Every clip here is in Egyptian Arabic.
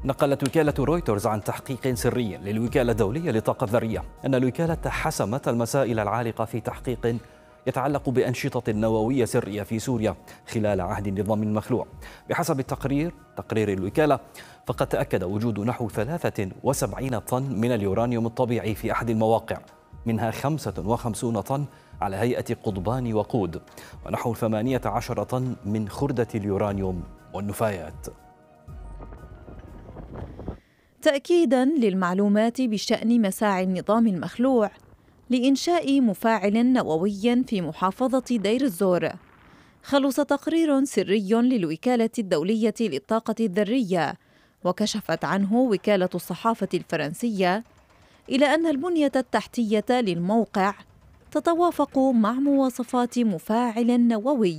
نقلت وكالة رويترز عن تحقيق سري للوكالة الدولية للطاقة الذرية أن الوكالة حسمت المسائل العالقة في تحقيق يتعلق بأنشطة نووية سرية في سوريا خلال عهد النظام المخلوع بحسب التقرير تقرير الوكالة فقد تأكد وجود نحو 73 طن من اليورانيوم الطبيعي في أحد المواقع منها 55 طن على هيئة قضبان وقود ونحو 18 طن من خردة اليورانيوم والنفايات تأكيدا للمعلومات بشأن مساعي النظام المخلوع لإنشاء مفاعل نووي في محافظة دير الزور خلص تقرير سري للوكالة الدولية للطاقة الذرية وكشفت عنه وكالة الصحافة الفرنسية إلى أن البنية التحتية للموقع تتوافق مع مواصفات مفاعل نووي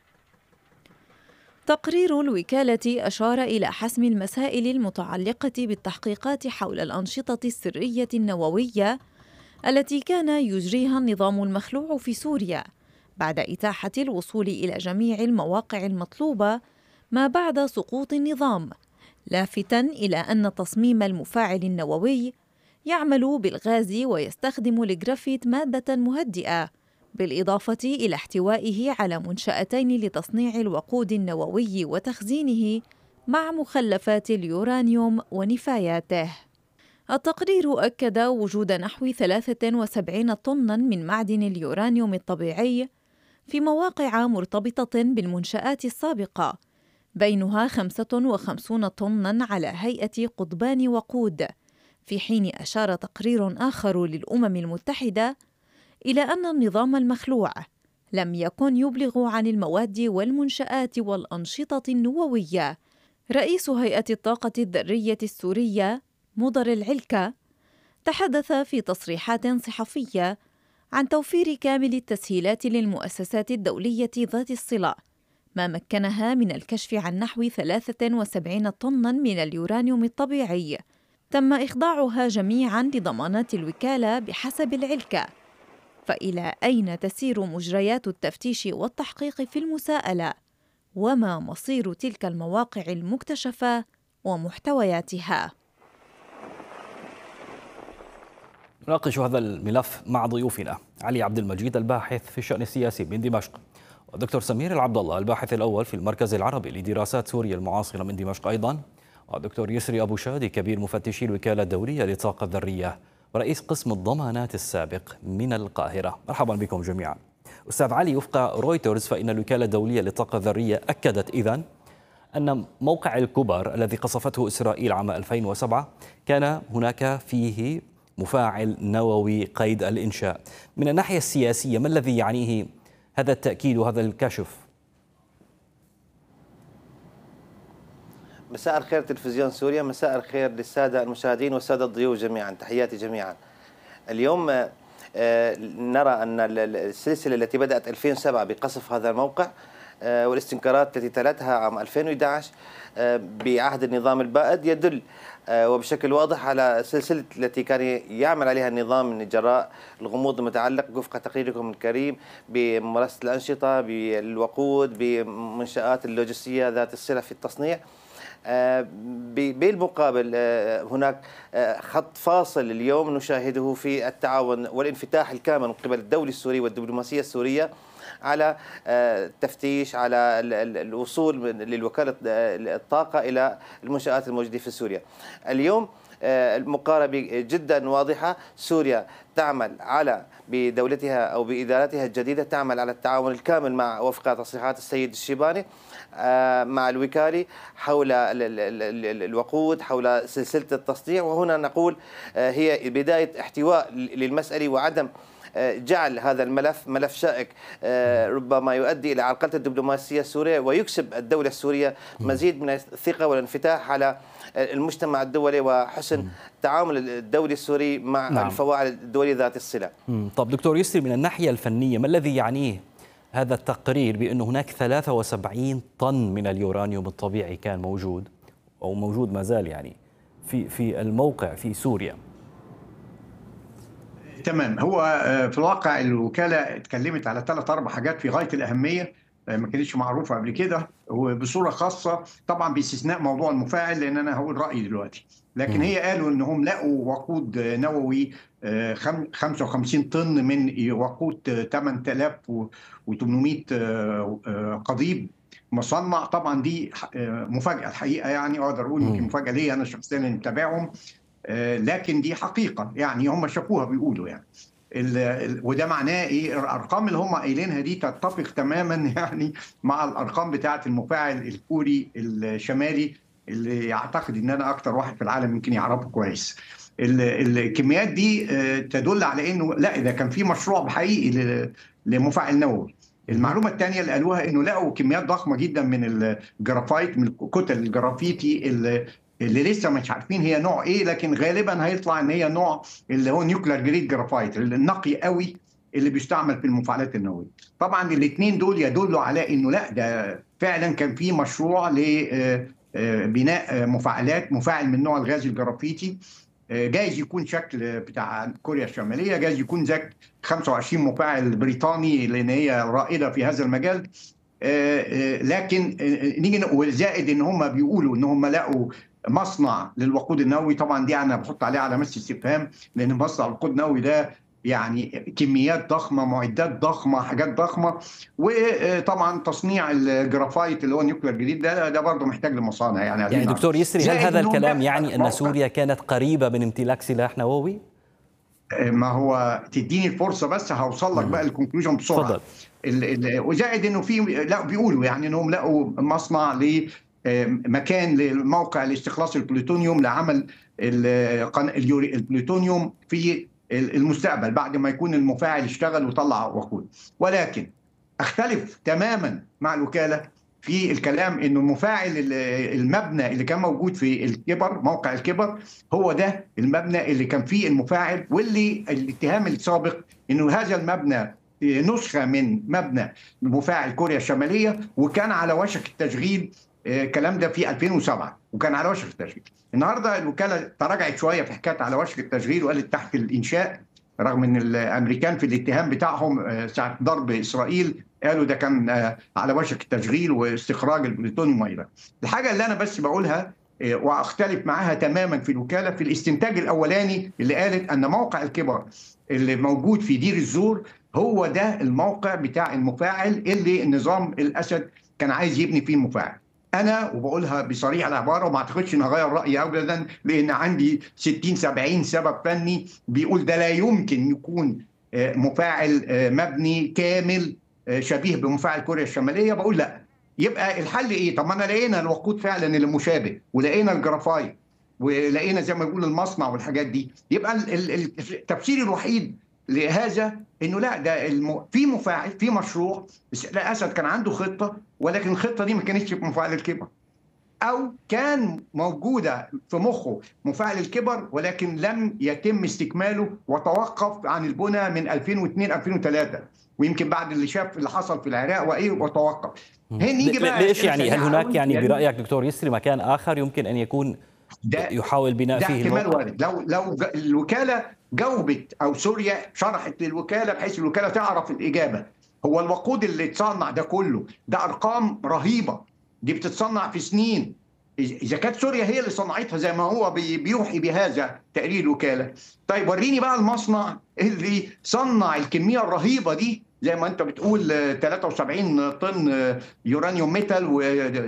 تقرير الوكالة أشار إلى حسم المسائل المتعلقة بالتحقيقات حول الأنشطة السرية النووية التي كان يجريها النظام المخلوع في سوريا بعد إتاحة الوصول إلى جميع المواقع المطلوبة ما بعد سقوط النظام لافتا إلى أن تصميم المفاعل النووي يعمل بالغاز ويستخدم الجرافيت مادة مهدئة بالإضافة إلى احتوائه على منشأتين لتصنيع الوقود النووي وتخزينه مع مخلفات اليورانيوم ونفاياته. التقرير أكد وجود نحو 73 طنًا من معدن اليورانيوم الطبيعي في مواقع مرتبطة بالمنشآت السابقة، بينها 55 طنًا على هيئة قضبان وقود، في حين أشار تقرير آخر للأمم المتحدة إلى أن النظام المخلوع لم يكن يبلغ عن المواد والمنشآت والأنشطة النووية. رئيس هيئة الطاقة الذرية السورية مضر العلكة تحدث في تصريحات صحفية عن توفير كامل التسهيلات للمؤسسات الدولية ذات الصلة ما مكنها من الكشف عن نحو 73 طنا من اليورانيوم الطبيعي تم إخضاعها جميعا لضمانات الوكالة بحسب العلكة فإلى أين تسير مجريات التفتيش والتحقيق في المساءلة وما مصير تلك المواقع المكتشفة ومحتوياتها نناقش هذا الملف مع ضيوفنا علي عبد المجيد الباحث في الشأن السياسي من دمشق والدكتور سمير العبد الله الباحث الأول في المركز العربي لدراسات سوريا المعاصرة من دمشق أيضا والدكتور يسري أبو شادي كبير مفتشي الوكالة الدولية للطاقة الذرية ورئيس قسم الضمانات السابق من القاهرة مرحبا بكم جميعا أستاذ علي وفق رويترز فإن الوكالة الدولية للطاقة الذرية أكدت إذن أن موقع الكبر الذي قصفته إسرائيل عام 2007 كان هناك فيه مفاعل نووي قيد الإنشاء من الناحية السياسية ما الذي يعنيه هذا التأكيد وهذا الكشف مساء الخير تلفزيون سوريا مساء الخير للسادة المشاهدين والسادة الضيوف جميعا تحياتي جميعا اليوم آه، نرى أن السلسلة التي بدأت 2007 بقصف هذا الموقع آه، والاستنكارات التي تلتها عام 2011 آه، بعهد النظام البائد يدل وبشكل واضح على سلسلة التي كان يعمل عليها النظام من جراء الغموض المتعلق وفق تقريركم الكريم بممارسة الأنشطة بالوقود بمنشآت اللوجستية ذات الصلة في التصنيع آه، بالمقابل آه، هناك آه، خط فاصل اليوم نشاهده في التعاون والانفتاح الكامل من قبل الدولة السورية والدبلوماسية السورية على التفتيش على الوصول للوكالة الطاقة إلى المنشآت الموجودة في سوريا اليوم المقاربة جدا واضحة سوريا تعمل على بدولتها أو بإدارتها الجديدة تعمل على التعاون الكامل مع وفق تصريحات السيد الشيباني آه، مع الوكالي حول الوقود حول سلسلة التصنيع وهنا نقول آه، هي بداية احتواء للمسألة وعدم آه، جعل هذا الملف ملف شائك ربما يؤدي الى عرقله الدبلوماسيه السوريه ويكسب الدوله السوريه مزيد من الثقه والانفتاح على المجتمع الدولي وحسن تعامل الدولي السوري مع نعم. الفواعل الدوليه ذات الصله. طب دكتور يسري من الناحيه الفنيه ما الذي يعنيه هذا التقرير بأن هناك 73 طن من اليورانيوم الطبيعي كان موجود أو موجود ما زال يعني في في الموقع في سوريا تمام هو آه، في الواقع الوكالة اتكلمت على ثلاث أربع حاجات في غاية الأهمية ما كانتش معروفه قبل كده وبصوره خاصه طبعا باستثناء موضوع المفاعل لان انا هقول رايي دلوقتي لكن هي قالوا انهم لقوا وقود نووي 55 طن من وقود 8800 قضيب مصنع طبعا دي مفاجاه الحقيقه يعني اقدر اقول يمكن مفاجاه ليا انا شخصيا اللي متابعهم لكن دي حقيقه يعني هم شافوها بيقولوا يعني وده معناه ايه الارقام اللي هم قايلينها دي تتفق تماما يعني مع الارقام بتاعه المفاعل الكوري الشمالي اللي اعتقد ان انا اكتر واحد في العالم يمكن يعرفه كويس الكميات دي تدل على انه لا ده كان في مشروع حقيقي لمفاعل نووي المعلومه الثانيه اللي قالوها انه لقوا كميات ضخمه جدا من الجرافايت من كتل الجرافيتي اللي اللي لسه مش عارفين هي نوع ايه لكن غالبا هيطلع ان هي نوع اللي هو نيوكلير جريد جرافايت النقي قوي اللي بيستعمل في المفاعلات النوويه. طبعا الاثنين دول يدلوا على انه لا ده فعلا كان في مشروع لبناء مفاعلات مفاعل من نوع الغاز الجرافيتي جايز يكون شكل بتاع كوريا الشماليه جايز يكون زي 25 مفاعل بريطاني لان هي رائده في هذا المجال لكن نيجي وزائد ان هم بيقولوا ان هم لقوا مصنع للوقود النووي طبعا دي انا بحط عليها علامات استفهام لان مصنع الوقود النووي ده يعني كميات ضخمه معدات ضخمه حاجات ضخمه وطبعا تصنيع الجرافايت اللي هو النيوكلير جديد ده ده برضه محتاج لمصانع يعني يعني دكتور يسري هل هذا الكلام يعني ان سوريا كانت قريبه من امتلاك سلاح نووي؟ ما هو تديني الفرصه بس هوصل لك بقى الكونكلوجن بسرعه وزائد انه في لا بيقولوا يعني انهم لقوا مصنع ل مكان للموقع لاستخلاص البلوتونيوم لعمل البلوتونيوم في المستقبل بعد ما يكون المفاعل اشتغل وطلع وقود ولكن اختلف تماما مع الوكاله في الكلام انه المفاعل المبنى اللي كان موجود في الكبر موقع الكبر هو ده المبنى اللي كان فيه المفاعل واللي الاتهام السابق انه هذا المبنى نسخه من مبنى مفاعل كوريا الشماليه وكان على وشك التشغيل الكلام ده في 2007 وكان على وشك التشغيل النهارده الوكاله تراجعت شويه في حكايه على وشك التشغيل وقالت تحت الانشاء رغم ان الامريكان في الاتهام بتاعهم ساعه ضرب اسرائيل قالوا ده كان على وشك التشغيل واستخراج البلوتونيوم والى الحاجه اللي انا بس بقولها واختلف معاها تماما في الوكاله في الاستنتاج الاولاني اللي قالت ان موقع الكبر اللي موجود في دير الزور هو ده الموقع بتاع المفاعل اللي النظام الاسد كان عايز يبني فيه المفاعل انا وبقولها بصريح العباره وما اعتقدش ان اغير رايي ابدا لان عندي 60 70 سبب فني بيقول ده لا يمكن يكون مفاعل مبني كامل شبيه بمفاعل كوريا الشماليه بقول لا يبقى الحل ايه؟ طب ما انا لقينا الوقود فعلا اللي مشابه ولقينا الجرافايت ولقينا زي ما بيقول المصنع والحاجات دي يبقى التفسير الوحيد لهذا انه لا ده الم... في مفاعل في مشروع لا اسد كان عنده خطه ولكن الخطه دي ما كانتش في مفاعل الكبر او كان موجوده في مخه مفاعل الكبر ولكن لم يتم استكماله وتوقف عن البنى من 2002 2003 ويمكن بعد اللي شاف اللي حصل في العراق وايه وتوقف نيجي بقى ليش يعني هل هناك يعني برايك دكتور يسري مكان اخر يمكن ان يكون ده يحاول بناء ده فيه احتمال وارد لو لو الوكاله جاوبت او سوريا شرحت للوكاله بحيث الوكاله تعرف الاجابه هو الوقود اللي اتصنع ده كله ده ارقام رهيبه دي بتتصنع في سنين اذا كانت سوريا هي اللي صنعتها زي ما هو بيوحي بهذا تقرير الوكاله طيب وريني بقى المصنع اللي صنع الكميه الرهيبه دي زي ما انت بتقول 73 طن يورانيوم ميتال و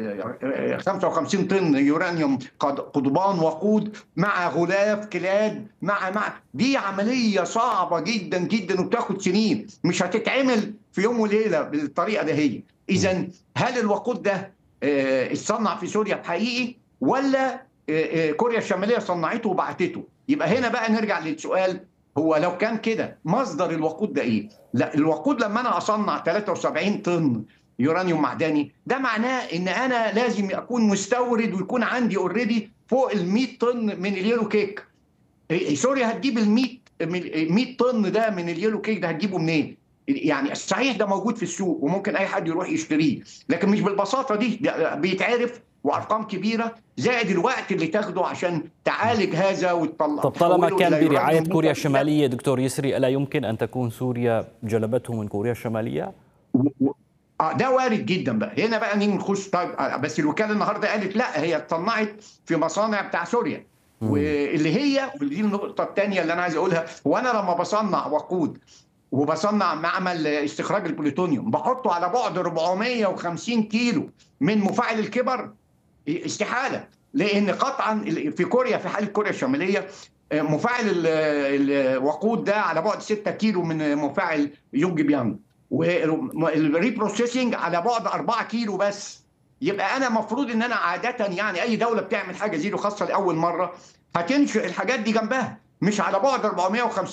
55 طن يورانيوم قضبان وقود مع غلاف كلاد مع مع دي عمليه صعبه جدا جدا وبتاخد سنين مش هتتعمل في يوم وليله بالطريقه ده هي اذا هل الوقود ده اتصنع في سوريا حقيقي ولا كوريا الشماليه صنعته وبعتته يبقى هنا بقى نرجع للسؤال هو لو كان كده مصدر الوقود ده ايه؟ لا الوقود لما انا اصنع 73 طن يورانيوم معدني ده معناه ان انا لازم اكون مستورد ويكون عندي اوريدي فوق ال 100 طن من اليلو كيك. سوريا هتجيب ال 100 100 طن ده من اليلو كيك ده هتجيبه منين؟ يعني صحيح ده موجود في السوق وممكن اي حد يروح يشتريه لكن مش بالبساطه دي ده بيتعرف وارقام كبيره زائد الوقت اللي تاخده عشان تعالج هذا وتطلع طب طالما كان برعايه كوريا الشماليه دكتور يسري الا يمكن ان تكون سوريا جلبته من كوريا الشماليه؟ اه ده وارد جدا بقى هنا بقى نيجي نخش طيب آه، بس الوكاله النهارده قالت لا هي اتصنعت في مصانع بتاع سوريا واللي هي ودي النقطه الثانيه اللي انا عايز اقولها هو انا لما بصنع وقود وبصنع معمل استخراج البلوتونيوم بحطه على بعد 450 كيلو من مفاعل الكبر استحاله لان قطعا في كوريا في حاله كوريا الشماليه آه، مفاعل ال- الوقود ده على بعد 6 كيلو من مفاعل يونج بيانج والريبروسيسنج على بعد 4 كيلو بس يبقى انا المفروض ان انا عاده يعني اي دوله بتعمل حاجه زي دي خاصه لاول مره هتنشئ الحاجات دي جنبها مش على بعد 450